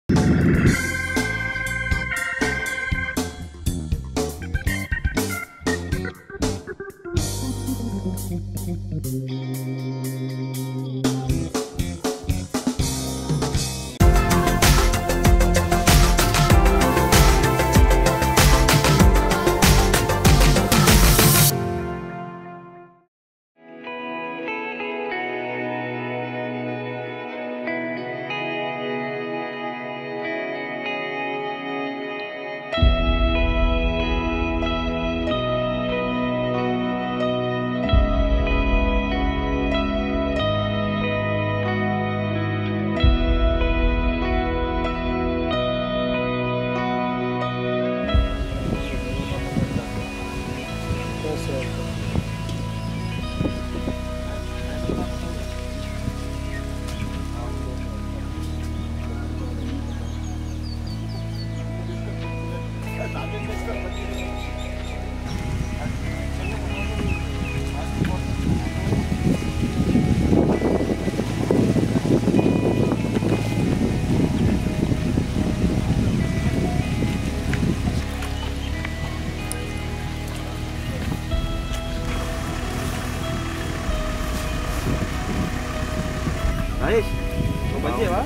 మహేష్ మంచివా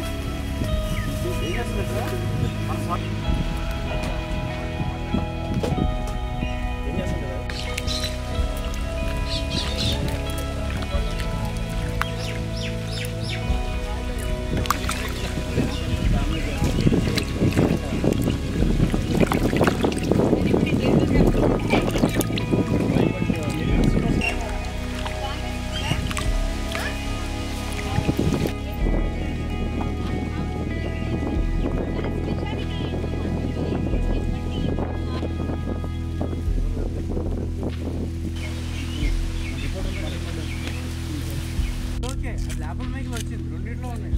okay labour mic వచ్చింది రెండిట్లో ఉన్నాయి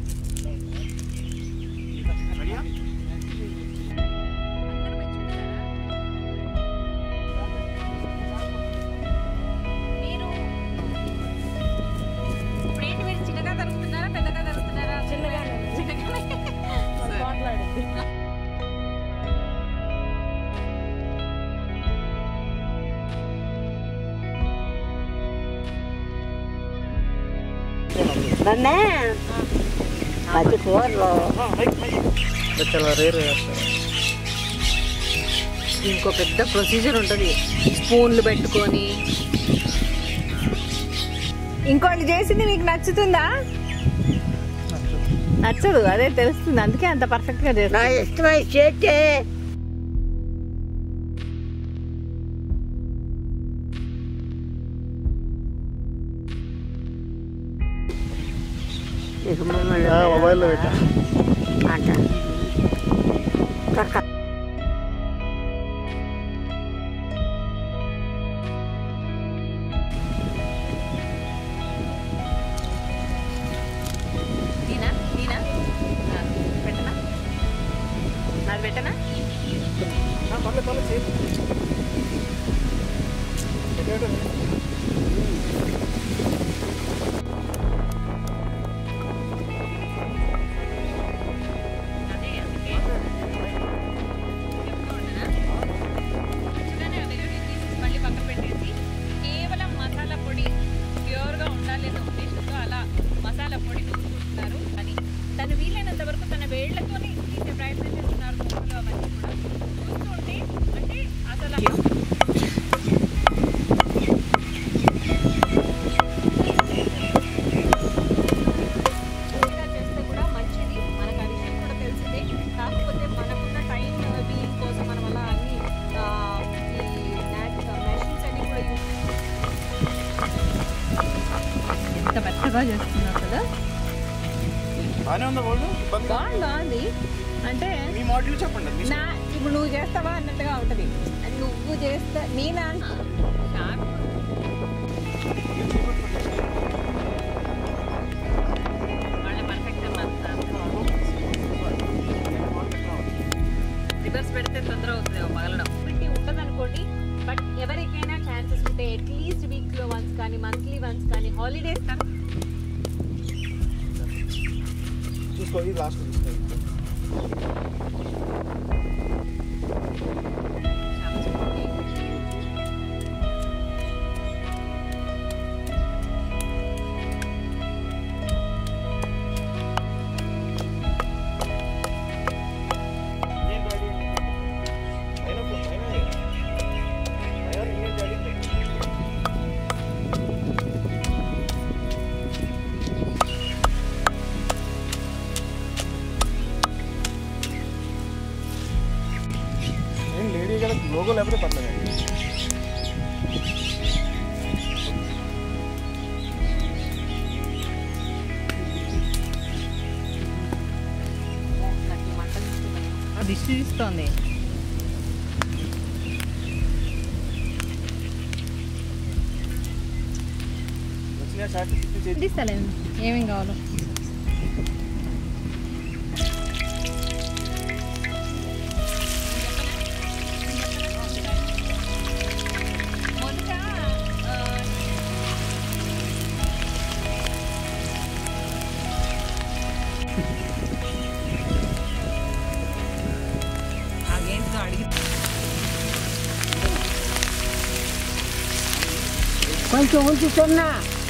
మీరు ఇప్పుడేంటి మీరు చిన్నగా తరుపుతున్నారా పెద్దగా తరుపుతున్నారా చిన్నగానే చిన్నగానే నన్నే పది కూరలు చాలా రేర్ ఇంకో పెద్ద ప్రొసీజర్ ఉంటుంది స్పూన్లు పెట్టుకొని ఇంకోటి చేసింది మీకు నచ్చుతుందా నచ్చదు అదే తెలుస్తుంది అందుకే అంత పర్ఫెక్ట్ గా నా చేస్తా ఇష్టమై చేస్తే నీకు మొబైల్లో పెట్టా అంట కక్క నేనా నేనా ఆ, పెట్టనా నాది పెట్టనా పర్లేదు పర్లేదు చేయి అదే అందుకే చెప్తూ ఉండనా మంచిగానే ఆ దగ్గర తీసి మళ్ళీ పక్కన పెట్టేసి కేవలం మసాలా పొడి ప్యూర్గా ఉండాలి అన్న ఉద్దేశంతో అలా మసాలా పొడి చూసుకుంటున్నారు అని తను వీలైనంత వరకు తన వేళ్లతోనే తీసే ప్రయత్నం చేస్తున్నారు ముక్కలు అవన్నీ కూడా చూస్తుంటే అంటే అసలు ఇలా చేస్తే కూడా మంచిది మనకు ఆ విషయం కూడా తెలిసిందే కాకపోతే మనకున్న టైం బీయింగ్ కోసం మనం అలా అన్ని ఆ, ఈ మెషిన్స్ అన్ని కూడా యూజ్ ఎంత మెత్తగా చేస్తున్నారు కదా బాగానే ఉందా వాళ్ళు ఇబ్బంది బాగుంది బాగుంది అంటే మీ మోడల్ చెప్పండి మీ నా ఇప్పుడు నువ్వు చేస్తావా అన్నట్టుగా ఉంటది అది నువ్వు చేస్తా నేనా షార్ప్ వాళ్ళ పర్ఫెక్ట్ రివర్స్ పెడితే తొందర అవుతుంది పగలడం పెట్టి ఉండదనుకోండి బట్ ఎవరికైనా ఛాన్సెస్ ఉంటే అట్లీస్ట్ వీక్లో వన్స్ కానీ మంత్లీ వన్స్ కానీ హాలిడేస్ కానీ చూసుకో ఇది లాస్ట్ తీసుకో లోగో లేకపోతే పర్లేదు దిష్టి తీస్తోంది వచ్చిన షార్ట్ చేసి తీస్తలేదు ఏమేం కావాలో మొదట ఆ, అదేంటిదో అడిగి కొంచెం ఉంచుతున్నా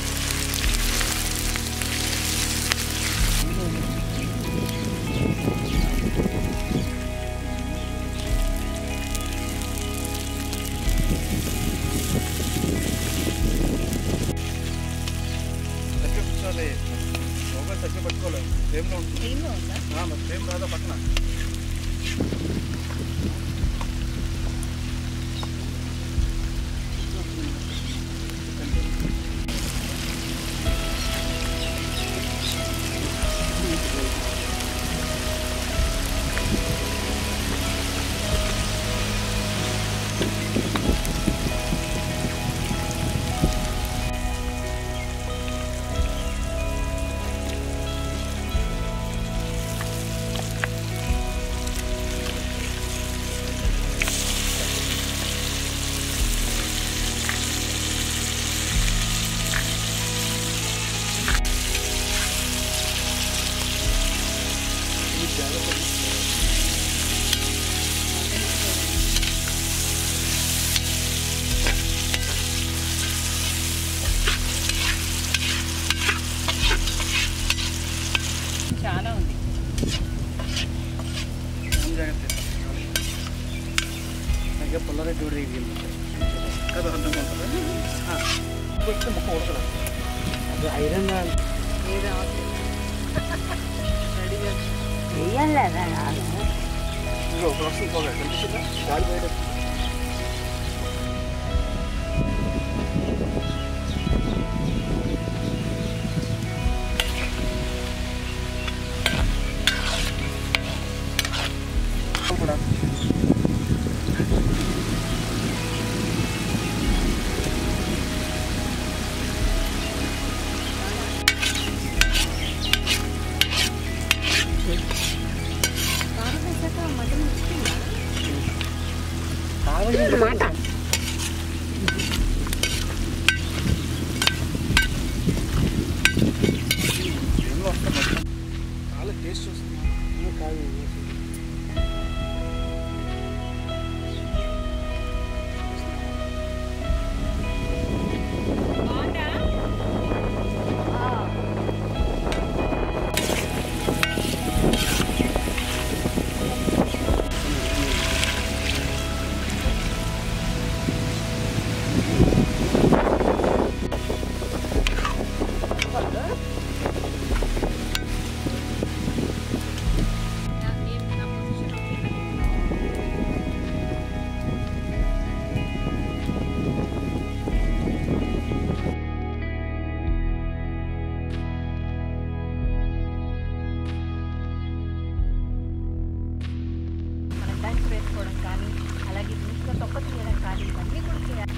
సరిగ్గా కూర్చోవాలి లోగో సరిగ్గా పట్టుకోవాలి ఫ్రేమ్లో ఉంటుంది ఏమో ఉందా? ఆ, మరి ఫ్రేమ్ రాదా పక్కన చాలా ఉంది ఏం జాగ్రత్త ನನಗೆ ಪೊಲಾರಿಟಿ ಹೊಡ್ರಿ ಈಗ ಅದು ಅರ್ಧ ಮಾಡ್ತಾರೆ ಹಾಂ ಮುಖ ಹೊಡ್ತಾರೆ ಅದು ಐರನ್ వెయ్యలేదా నాను ಈಗ ఒక ವರ್ಷ ಹೋಗ ಕಲ್ಪಿಸಿಲ್ಲ ಗಾಳಿ ಬೈಡ ಕೂಡ మాట ఎన్నో వస్తాయి మొత్తం చాలా టేస్ట్ వస్తుంది కాదు బాగుందా నా- నేను నా పొజిషన్ ఓకేనా? మన టైం వేసుకోవడం కానీ అలాగే నీట్గా తొక్క తీయడం కానీ ఇవన్నీ కూడా చేయాలి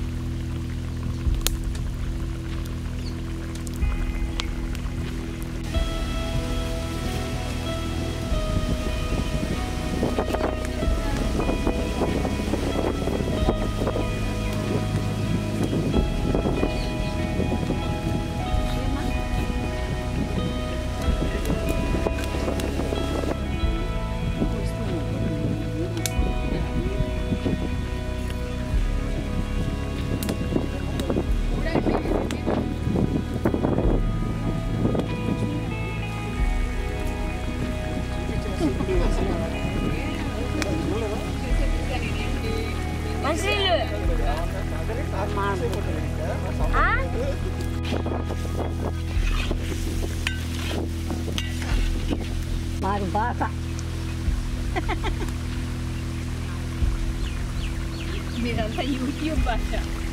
మాకు భాష మీదంతా యూట్యూబ్ భాష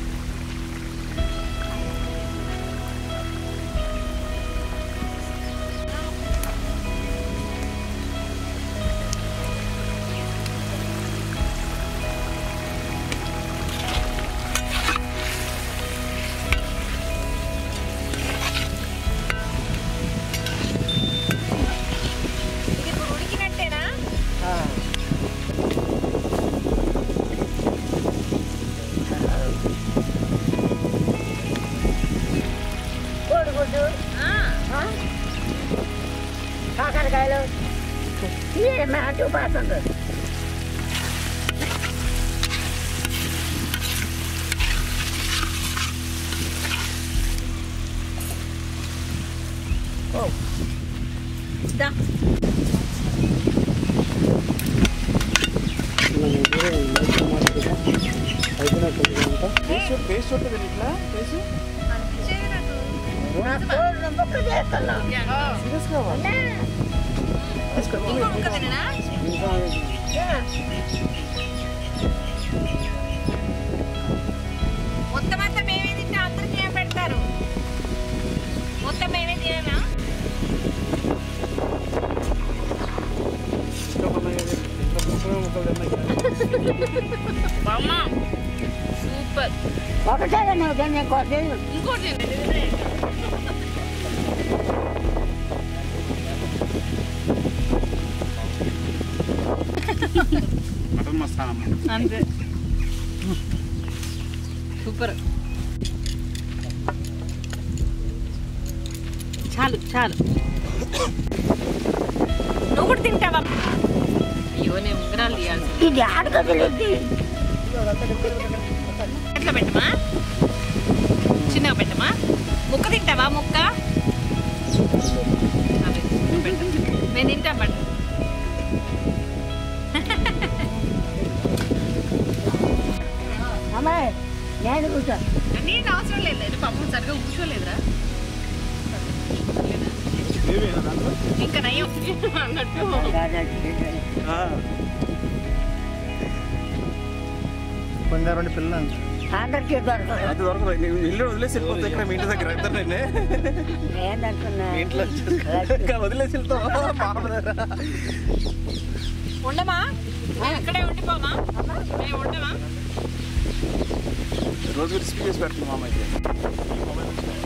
ఇది ఇప్పుడు ఉడికినట్టేనా కోడిగుడ్డు ఆ, కాకరకాయలు ఇవే మాట పాత్ర దా. పేస్ట్ పేస్ట్ ఉంటుంది ఇట్లా పేస్ట్ అనిపించేది నాకు. నా కోడిని ముక్క చేస్తున్నా సీరియస్ కావాలి ఇంకో ముక్క తిననా మొత్తం అంతా మేమే తింటే అందరికి ఏం పెడతారు మొత్తం మేమే తినేనా బామ్మ సూపర్ ఒకటే నువ్వు తినే కోటి ఇంకోటి తినండి. మటన్ మసాలా అంతే సూపర్ చాలు చాలు నువ్వు కూడా తింటావా అయ్యో నేను ఉంగరాలు తీయాల్సి ఇది ఆడగదిలేదు ఎట్లా పెట్టమా చిన్నగా పెట్టమా ముక్క తింటావా ముక్క అదే, పెట్టు. నేను తింటా పట్టు అమ్మాయి నేను కూర్చో నీకు అవసరం లేదు పాపం సరిగా కూర్చోలేదురా ఇంకా నయ్యం అన్నట్టు బంగారం పిల్లలు అందరికీ దొరకదు అది దొరకదు నేను ఇల్లు వదిలేసి వెళ్ళిపోతా ఇక్కడ మీ ఇంటి దగ్గర ఇద్దరు నేనే ఏంటనుకున్నా మీ ఇంట్లో ఇంకా వదిలేసి వెళ్తావా బాగున్నారా ఉండమా మేము ఇక్కడే ఉండిపోమా మేము ఉండమా రోజు రిస్క్ చేసి పెడుతుంది మామ అయితే